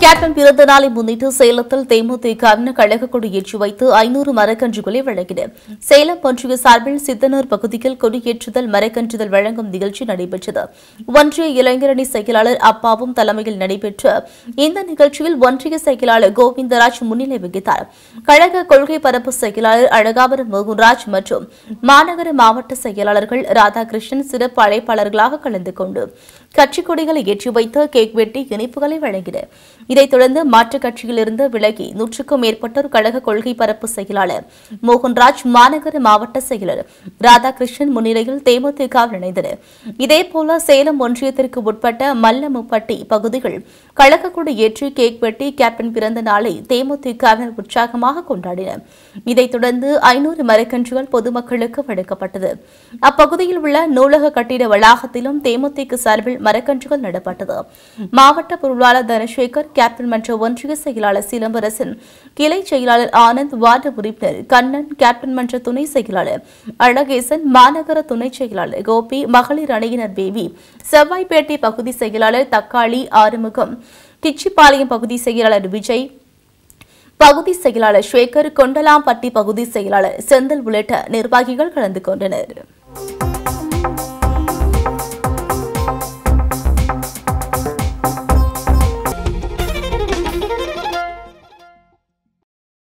captain பிறந்த நாளை முன்னிட்டு சேலத்தில் தேமுதிகவினர் கழக கொடி ஏற்றி வைத்து ஐநூறு மரக்கன்றுகளை வழங்கினர் சேலம் ஒன்றிய சார்பில் சித்தனூர் பகுதியில் கொடியேற்றுதல் மரக்கன்றுதல் வழங்கும் நிகழ்ச்சி நடைபெற்றது ஒன்றிய இளைஞரணி செயலாளர் அப்பாவும் தலைமையில் நடைபெற்ற இந்த நிகழ்ச்சியில் ஒன்றிய செயலாளர் கோவிந்தராஜ் முன்னிலை வகித்தார் கழக கொள்கை பரப்பு செயலாளர் அழகாபுரம் மோகன்ராஜ் மற்றும் மாநகர மாவட்ட செயலாளர்கள் ராதாகிருஷ்ணன் சிறப்பு அழைப்பாளர்களாக கலந்து கொண்டு கட்சிக் கொடிகளை ஏற்றி வைத்து கேக் வெட்டி இனிப்புகளை வழங்கினர் இதைத் தொடர்ந்து மாற்றுக் கட்சியிலிருந்து விலகி நூற்றுக்கும் மேற்பட்டோர் கழக கொள்கை பரப்பு செயலாளர் மோகன்ராஜ் மாநகர மாவட்ட செயலர் ராதாகிருஷ்ணன் முன்னிலையில் தேமுதிகவில் இணைந்தனர் இதேபோல சேலம் ஒன்றியத்திற்கு உட்பட்ட மல்லமுப்பட்டி பகுதிகள் கழக கொடி ஏற்றி கேக் வெட்டி கேப்டன் பிறந்த நாளை தேமுதிகவினர் உற்சாகமாக கொண்டாடினர் இதைத் தொடர்ந்து ஐநூறு மரக்கன்றுகள் பொதுமக்களுக்கு வழங்கப்பட்டது அப்பகுதியில் உள்ள நூலக கட்டிட வளாகத்திலும் தேமுதிக சார்பில் மரக்கன்றுகள் நடப்பட்டது மாவட்ட பொருளாளர் தனசேகர் கேப்டன் மன்ற ஒன்றிய செயலாளர் சிலம்பரசன் கிளை செயலாளர் ஆனந்த் வார்டு உறுப்பினர் கண்ணன் கேப்டன் மன்ற துணை செயலாளர் அழகேசன் மாநகர துணை செயலாளர் கோபி மகளிர் அணியினர் பேபி செவ்வாய்ப்பேட்டை பகுதி செயலாளர் தக்காளி ஆறுமுகம் கிச்சிப்பாளையம் பகுதி செயலாளர் விஜய் பகுதி செயலாளர் சேகர் கொண்டலாம்பட்டி பகுதி செயலாளர் செந்தில் உள்ளிட்ட நிர்வாகிகள் கலந்து கொண்டனர்